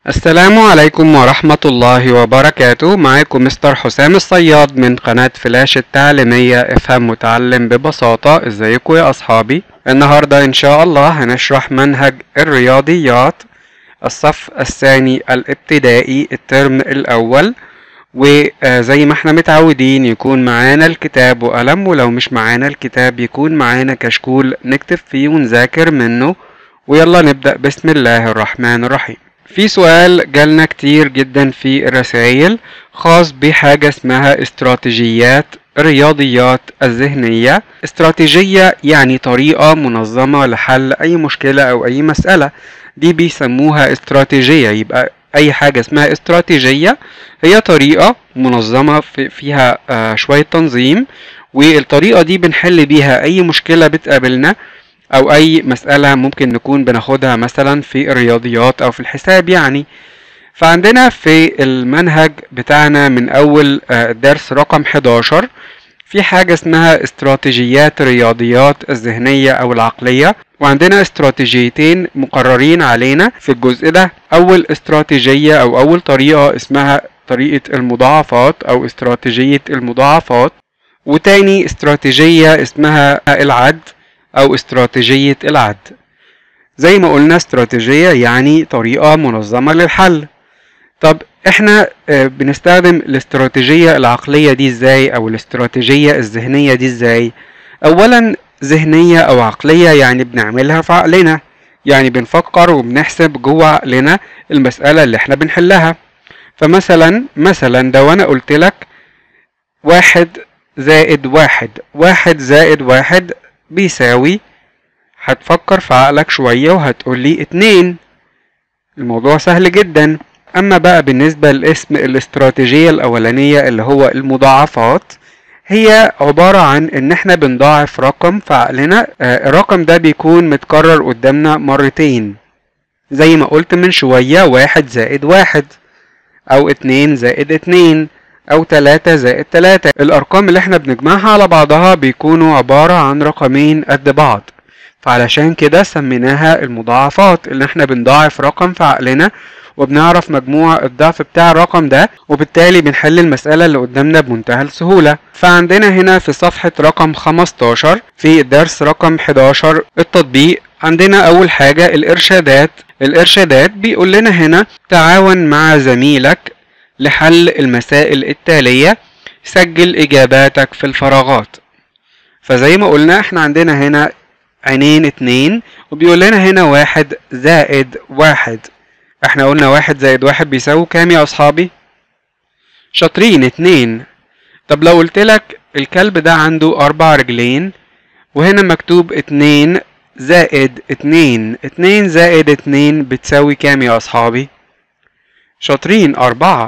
السلام عليكم ورحمة الله وبركاته معاكم مستر حسام الصياد من قناة فلاش التعليمية افهم وتعلم ببساطة ازيكم يا اصحابي النهاردة ان شاء الله هنشرح منهج الرياضيات الصف الثاني الابتدائي الترم الاول وزي ما احنا متعودين يكون معانا الكتاب وقلم ولو مش معانا الكتاب يكون معانا كشكول نكتب فيه ونذاكر منه ويلا نبدأ بسم الله الرحمن الرحيم في سؤال جالنا كتير جدا في الرسائل خاص بحاجة اسمها استراتيجيات الرياضيات الذهنية استراتيجية يعني طريقة منظمة لحل أي مشكلة أو أي مسألة دي بيسموها استراتيجية يبقى أي حاجة اسمها استراتيجية هي طريقة منظمة في فيها آه شوية تنظيم والطريقة دي بنحل بيها أي مشكلة بتقابلنا او اي مسألة ممكن نكون بناخدها مثلا في الرياضيات او في الحساب يعني فعندنا في المنهج بتاعنا من اول درس رقم 11 في حاجة اسمها استراتيجيات الرياضيات الذهنية او العقلية وعندنا استراتيجيتين مقررين علينا في الجزء ده اول استراتيجية او اول طريقة اسمها طريقة المضاعفات او استراتيجية المضاعفات وتاني استراتيجية اسمها العد أو استراتيجية العد زي ما قلنا استراتيجية يعني طريقة منظمة للحل طب احنا بنستخدم الاستراتيجية العقلية دي ازاي او الاستراتيجية الذهنية دي ازاي اولا ذهنية او عقلية يعني بنعملها في عقلنا يعني بنفكر وبنحسب جوه عقلنا المسألة اللي احنا بنحلها فمثلا مثلا لو انا قلت لك واحد زائد واحد واحد زائد واحد بيساوي هتفكر في عقلك شوية وهتقول لي اتنين الموضوع سهل جدا اما بقى بالنسبة لاسم الاستراتيجية الاولانية اللي هو المضاعفات هي عبارة عن ان احنا بنضاعف رقم في عقلنا آه الرقم ده بيكون متكرر قدامنا مرتين زي ما قلت من شوية واحد زائد واحد او اتنين زائد اتنين أو تلاتة زائد تلاتة الأرقام اللي احنا بنجمعها على بعضها بيكونوا عبارة عن رقمين قد بعض فعلشان كده سميناها المضاعفات اللي احنا بنضاعف رقم في عقلنا وبنعرف مجموع الضعف بتاع الرقم ده وبالتالي بنحل المسألة اللي قدامنا بمنتهى السهولة فعندنا هنا في صفحة رقم 15 في الدرس رقم 11 التطبيق عندنا أول حاجة الإرشادات الإرشادات بيقول لنا هنا تعاون مع زميلك لحل المسائل التالية سجل إجاباتك في الفراغات فزي ما قلنا احنا عندنا هنا عينين اتنين وبيقول لنا هنا واحد زائد واحد احنا قلنا واحد زائد واحد بيساوي كام يا أصحابي؟ شاطرين اتنين طب لو قلت لك الكلب ده عنده أربع رجلين وهنا مكتوب اتنين زائد اتنين اتنين زائد اتنين بتساوي كام يا أصحابي؟ شاطرين أربعة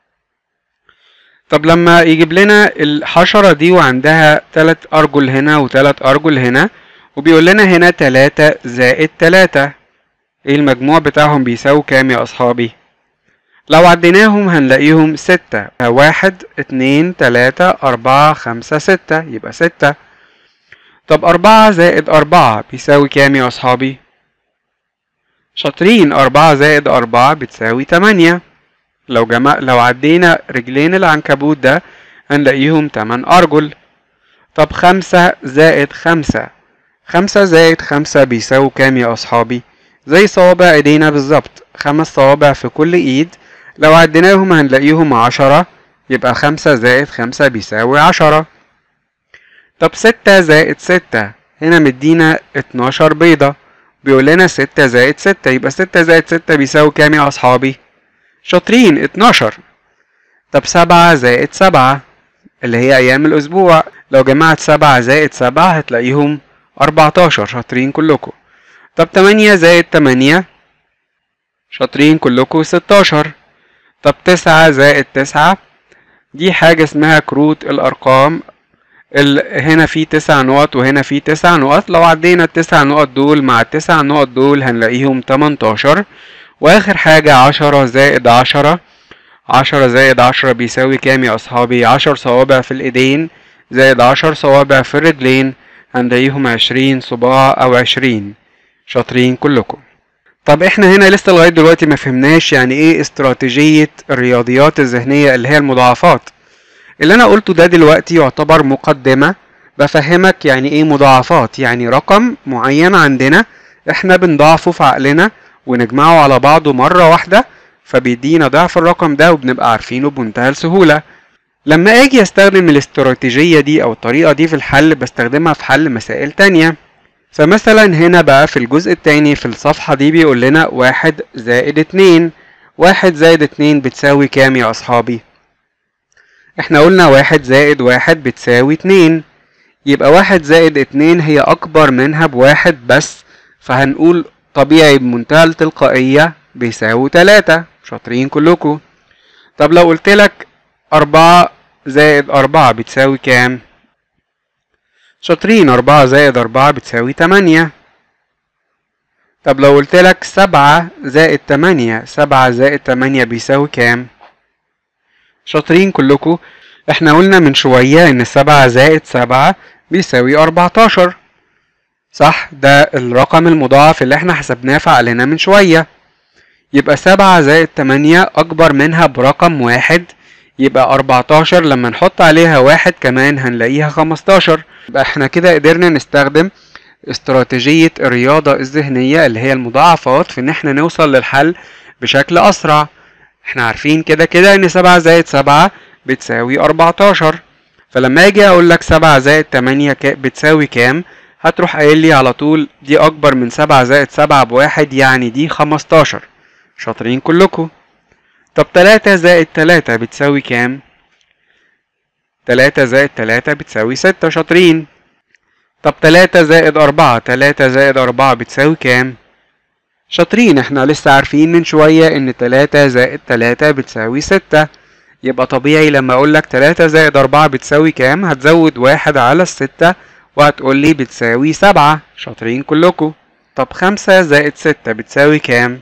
طب لما يجيب لنا الحشرة دي وعندها تلات أرجل هنا وتلات أرجل هنا وبيقول لنا هنا تلاتة زائد تلاتة ايه المجموع بتاعهم بيساوي كام يا أصحابي؟ لو عديناهم هنلاقيهم ستة واحد اتنين تلاتة أربعة خمسة ستة يبقى ستة طب أربعة زائد أربعة بيساوي كام يا أصحابي؟ شاطرين أربعة زائد أربعة بتساوي تمانية لو جمع لو عدينا رجلين العنكبوت ده هنلاقيهم تمن أرجل طب خمسة زائد خمسة خمسة زائد خمسة بيساوي كام يا أصحابي؟ زي صوابع ايدينا بالظبط خمس صوابع في كل ايد لو عديناهم هنلاقيهم عشرة يبقى خمسة زائد خمسة بيساوي عشرة طب ستة زائد ستة هنا مدينا اتناشر بيضة بيقول لنا ستة زائد ستة يبقى ستة زائد ستة بيساوي كام يا أصحابي؟ شاطرين اتناشر طب سبعة زائد سبعة اللي هي أيام الأسبوع لو جمعت سبعة زائد سبعة هتلاقيهم أربعتاشر شاطرين كلكم طب تمانية زائد تمانية شاطرين كلكم ستاشر طب تسعة زائد تسعة دي حاجة اسمها كروت الأرقام ال... هنا في تسع نقط وهنا في تسع نقط لو عدينا التسع نقط دول مع التسع نقط دول هنلاقيهم تمنتاشر واخر حاجة عشرة زائد عشرة عشرة زائد عشرة بيساوي كام يا اصحابي عشر صوابع في الايدين زائد عشر صوابع في الرجلين هنلاقيهم عشرين صباع او عشرين شاطرين كلكم طب احنا هنا لسه لغاية دلوقتي ما فهمناش يعني ايه استراتيجية الرياضيات الذهنية اللي هي المضاعفات اللي انا قلته ده دلوقتي يعتبر مقدمة بفهمك يعني ايه مضاعفات يعني رقم معين عندنا احنا بنضاعفه في عقلنا ونجمعه على بعضه مرة واحدة فبيدينا ضعف الرقم ده وبنبقى عارفينه بمنتهى السهولة لما اجي استخدم الاستراتيجية دي او الطريقة دي في الحل بستخدمها في حل مسائل تانية فمثلا هنا بقى في الجزء التاني في الصفحة دي بيقول لنا واحد زائد اتنين واحد زائد اتنين بتساوي كام يا أصحابي؟ احنا قلنا واحد زائد واحد بتساوي اتنين يبقى واحد زائد اتنين هي أكبر منها بواحد بس فهنقول طبيعي بمنتهى التلقائية بيساوي تلاتة شاطرين كلكم طب لو قلت لك أربعة زائد أربعة بتساوي كام؟ شاطرين أربعة زائد أربعة بتساوي تمانية طب لو قلت لك سبعة زائد تمانية سبعة زائد تمانية بيساوي كام؟ شاطرين كلكم احنا قلنا من شوية ان سبعة زائد سبعة بيساوي أربعتاشر صح ده الرقم المضاعف اللي احنا حسبناه في عقلنا من شوية يبقى سبعة زائد تمانية أكبر منها برقم واحد يبقى أربعتاشر لما نحط عليها واحد كمان هنلاقيها خمستاشر يبقى احنا كده قدرنا نستخدم استراتيجية الرياضة الذهنية اللي هي المضاعفات في ان احنا نوصل للحل بشكل أسرع احنا عارفين كده كده ان سبعة زائد سبعة بتساوي أربعتاشر فلما اجي اقول لك سبعة زائد تمانية بتساوي كام هتروح قايل لي على طول دي اكبر من سبعة زائد سبعة بواحد يعني دي خمستاشر شاطرين كلكم طب تلاتة زائد تلاتة بتساوي كام تلاتة زائد تلاتة بتساوي ستة شاطرين طب تلاتة زائد أربعة تلاتة زائد أربعة بتساوي كام شاطرين احنا لسه عارفين من شوية ان تلاتة زائد تلاتة بتساوي ستة يبقى طبيعي لما اقولك تلاتة زائد أربعة بتساوي كام هتزود واحد على الستة وهتقولي بتساوي سبعة شاطرين كلكم طب خمسة زائد ستة بتساوي كام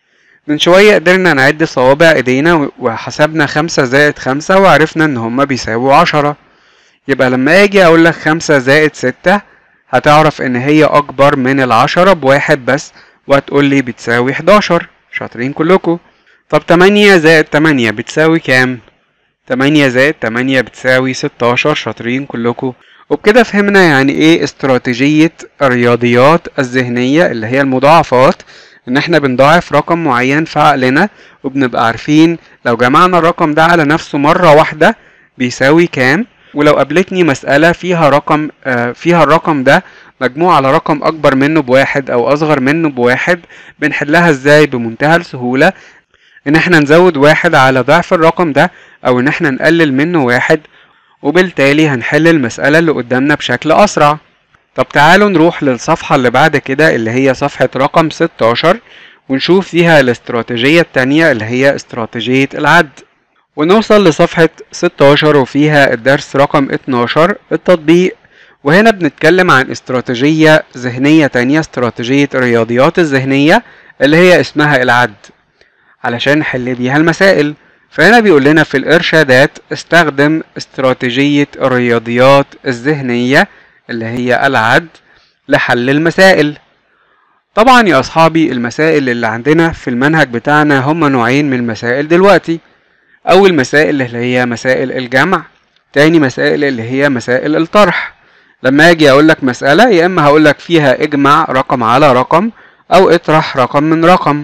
من شوية قدرنا نعد صوابع ايدينا وحسبنا خمسة زائد خمسة وعرفنا ان هما بيساووا عشرة يبقى لما اجي اقولك خمسة زائد ستة هتعرف ان هي اكبر من العشرة بواحد بس وهتقولي بتساوي حداشر شاطرين كلكم طب تمانية زائد تمانية بتساوي كام تمانية زائد تمانية بتساوي ستاشر شاطرين كلكم وبكده فهمنا يعني ايه استراتيجية الرياضيات الذهنية اللي هي المضاعفات ان احنا بنضاعف رقم معين في عقلنا وبنبقى عارفين لو جمعنا الرقم ده على نفسه مرة واحدة بيساوي كام ولو قابلتني مسألة فيها رقم آه فيها الرقم ده مجموع على رقم أكبر منه بواحد أو أصغر منه بواحد بنحلها ازاي بمنتهى السهولة إن احنا نزود واحد على ضعف الرقم ده أو إن احنا نقلل منه واحد وبالتالي هنحل المسألة اللي قدامنا بشكل أسرع طب تعالوا نروح للصفحة اللي بعد كده اللي هي صفحة رقم 16 ونشوف فيها الاستراتيجية التانية اللي هي استراتيجية العد ونوصل لصفحة 16 وفيها الدرس رقم 12 التطبيق وهنا بنتكلم عن استراتيجية ذهنية تانية استراتيجية الرياضيات الذهنية اللي هي اسمها العد علشان نحل بيها المسائل فهنا بيقول لنا في الإرشادات استخدم استراتيجية الرياضيات الذهنية اللي هي العد لحل المسائل طبعا يا أصحابي المسائل اللي عندنا في المنهج بتاعنا هما نوعين من المسائل دلوقتي أول مسائل اللي هي مسائل الجمع تاني مسائل اللي هي مسائل الطرح لما أجي أقول لك مسألة يا إما هقول لك فيها اجمع رقم على رقم أو اطرح رقم من رقم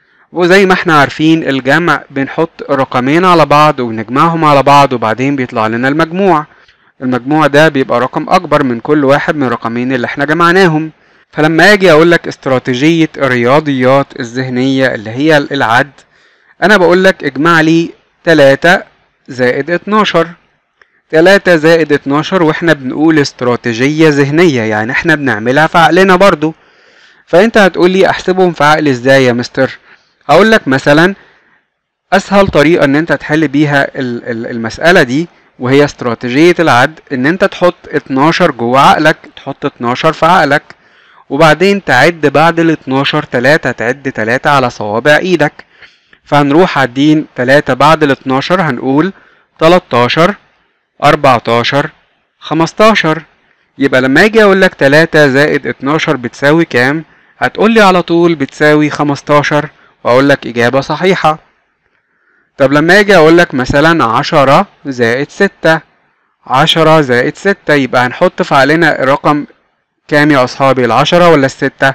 وزي ما احنا عارفين الجمع بنحط رقمين على بعض ونجمعهم على بعض وبعدين بيطلع لنا المجموع المجموع ده بيبقى رقم أكبر من كل واحد من الرقمين اللي احنا جمعناهم فلما أجي أقول لك استراتيجية الرياضيات الذهنية اللي هي العد أنا بقول لك اجمع لي تلاتة زائد اتناشر تلاتة زائد اتناشر واحنا بنقول استراتيجية ذهنية يعني احنا بنعملها في عقلنا برضو فانت هتقول لي احسبهم في عقلي ازاي يا مستر هقول لك مثلا اسهل طريقة ان انت تحل بيها المسألة دي وهي استراتيجية العد ان انت تحط 12 جوه عقلك تحط 12 في عقلك وبعدين تعد بعد ال 12 تلاتة تعد تلاتة على صوابع ايدك فهنروح عادين تلاتة بعد ال 12 هنقول 13 14 15 يبقى لما اجي اقول لك 3 زائد 12 بتساوي كام هتقولي على طول بتساوي خمستاشر واقول لك اجابة صحيحة طب لما اجي اقول لك مثلا عشرة زائد ستة عشرة زائد ستة يبقى هنحط في علينا الرقم كام يا اصحابي العشرة ولا الستة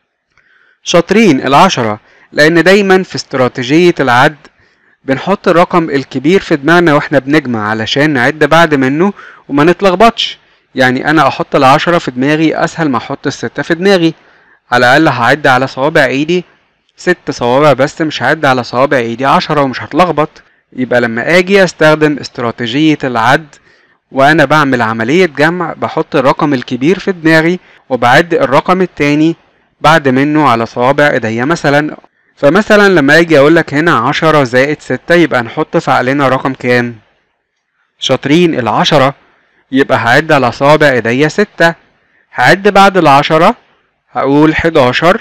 شاطرين العشرة لان دايما في استراتيجية العد بنحط الرقم الكبير في دماغنا واحنا بنجمع علشان نعد بعد منه وما نتلخبطش يعني انا احط العشرة في دماغي اسهل ما احط الستة في دماغي على الاقل هعد على صوابع ايدي ست صوابع بس مش هعد على صوابع ايدي عشرة ومش هتلخبط يبقى لما اجي استخدم استراتيجية العد وانا بعمل عملية جمع بحط الرقم الكبير في دماغي وبعد الرقم التاني بعد منه على صوابع ايديا مثلا فمثلا لما اجي اقولك هنا عشرة زائد ستة يبقى نحط في عقلنا رقم كام شاطرين العشرة يبقى هعد على صوابع ايديا ستة هعد بعد العشرة هقول حداشر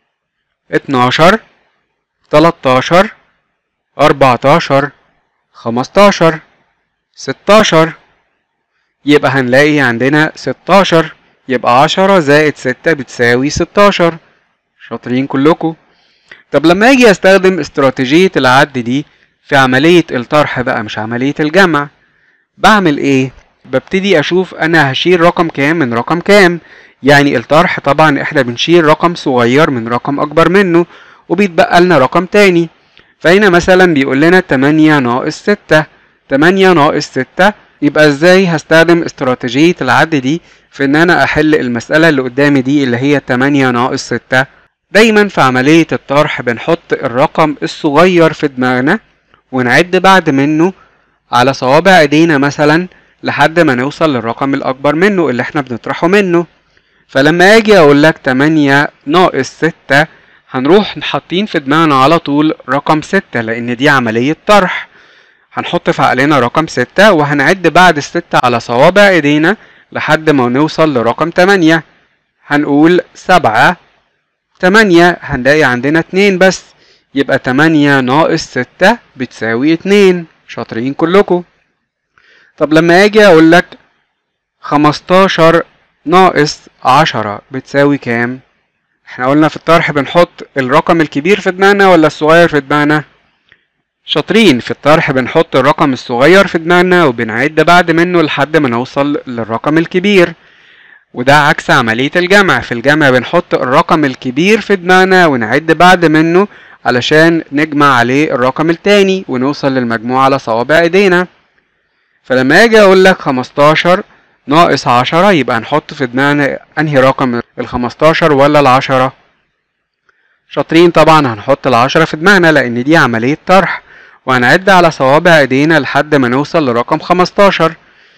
اتناشر تلاتاشر اربعتاشر خمستاشر ستاشر يبقى هنلاقي عندنا ستاشر يبقى عشرة زائد ستة بتساوي ستاشر شاطرين كلكم طب لما اجي استخدم استراتيجية العد دي في عملية الطرح بقى مش عملية الجمع بعمل ايه ببتدي اشوف انا هشيل رقم كام من رقم كام يعني الطرح طبعا احنا بنشيل رقم صغير من رقم اكبر منه وبيتبقى لنا رقم تاني فهنا مثلا بيقول لنا تمانية ناقص ستة تمانية ناقص ستة يبقى ازاي هستخدم استراتيجية العد دي في ان انا احل المسألة اللي قدامي دي اللي هي تمانية ناقص ستة دايما في عملية الطرح بنحط الرقم الصغير في دماغنا ونعد بعد منه على صوابع ايدينا مثلا لحد ما نوصل للرقم الاكبر منه اللي احنا بنطرحه منه فلما اجي اقول لك تمانية ناقص ستة هنروح حاطين في دماغنا على طول رقم ستة لان دي عملية طرح هنحط في عقلنا رقم ستة وهنعد بعد الستة على صوابع ايدينا لحد ما نوصل لرقم تمانية هنقول سبعة تمانية هنلاقي عندنا اتنين بس يبقى تمانية ناقص ستة بتساوي اتنين شاطرين كلكم طب لما اجي اقول لك خمستاشر ناقص عشرة بتساوي كام احنا قلنا في الطرح بنحط الرقم الكبير في دماغنا ولا الصغير في دماغنا شاطرين في الطرح بنحط الرقم الصغير في دماغنا وبنعد بعد منه لحد ما نوصل للرقم الكبير وده عكس عملية الجمع في الجمع بنحط الرقم الكبير في دماغنا ونعد بعد منه علشان نجمع عليه الرقم التاني ونوصل للمجموع على صوابع ايدينا فلما اجي اقول لك خمستاشر ناقص عشرة يبقى هنحط في دماغنا انهي رقم الخمستاشر ولا العشرة شاطرين طبعا هنحط العشرة في دماغنا لان دي عملية طرح وهنعد على صوابع ايدينا لحد ما نوصل لرقم خمستاشر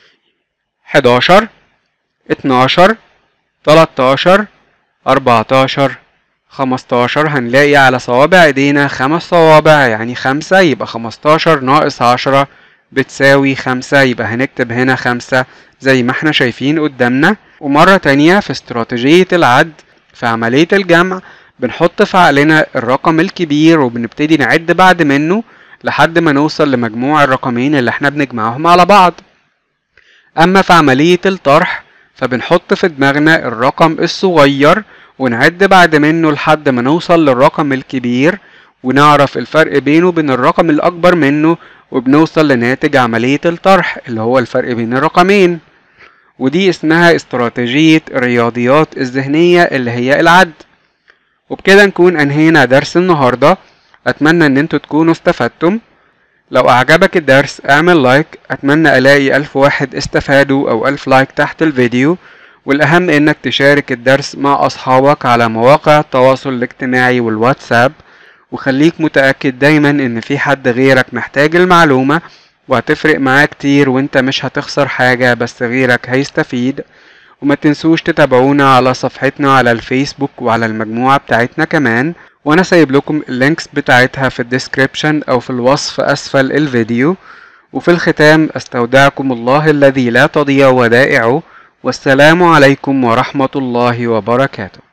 حداشر اتناشر تلاتاشر اربعتاشر خمستاشر هنلاقي على صوابع ايدينا خمس صوابع يعني خمسة يبقى خمستاشر ناقص عشرة بتساوي خمسة يبقى هنكتب هنا خمسة زي ما احنا شايفين قدامنا ومرة تانية في استراتيجية العد في عملية الجمع بنحط في عقلنا الرقم الكبير وبنبتدي نعد بعد منه لحد ما نوصل لمجموع الرقمين اللي احنا بنجمعهم على بعض اما في عملية الطرح فبنحط في دماغنا الرقم الصغير ونعد بعد منه لحد ما نوصل للرقم الكبير ونعرف الفرق بينه وبين الرقم الأكبر منه وبنوصل لناتج عملية الطرح اللي هو الفرق بين الرقمين ودي اسمها استراتيجية الرياضيات الذهنية اللي هي العد وبكده نكون أنهينا درس النهاردة أتمنى إن انتوا تكونوا استفدتم لو أعجبك الدرس اعمل لايك أتمنى ألاقي ألف واحد استفادوا أو ألف لايك تحت الفيديو والأهم إنك تشارك الدرس مع أصحابك على مواقع التواصل الاجتماعي والواتساب وخليك متأكد دايما إن في حد غيرك محتاج المعلومة وهتفرق معاه كتير وانت مش هتخسر حاجة بس غيرك هيستفيد وما تنسوش تتابعونا على صفحتنا على الفيسبوك وعلى المجموعة بتاعتنا كمان وانا سايب لكم اللينكس بتاعتها في الديسكريبشن او في الوصف اسفل الفيديو وفي الختام استودعكم الله الذي لا تضيع ودائعه والسلام عليكم ورحمة الله وبركاته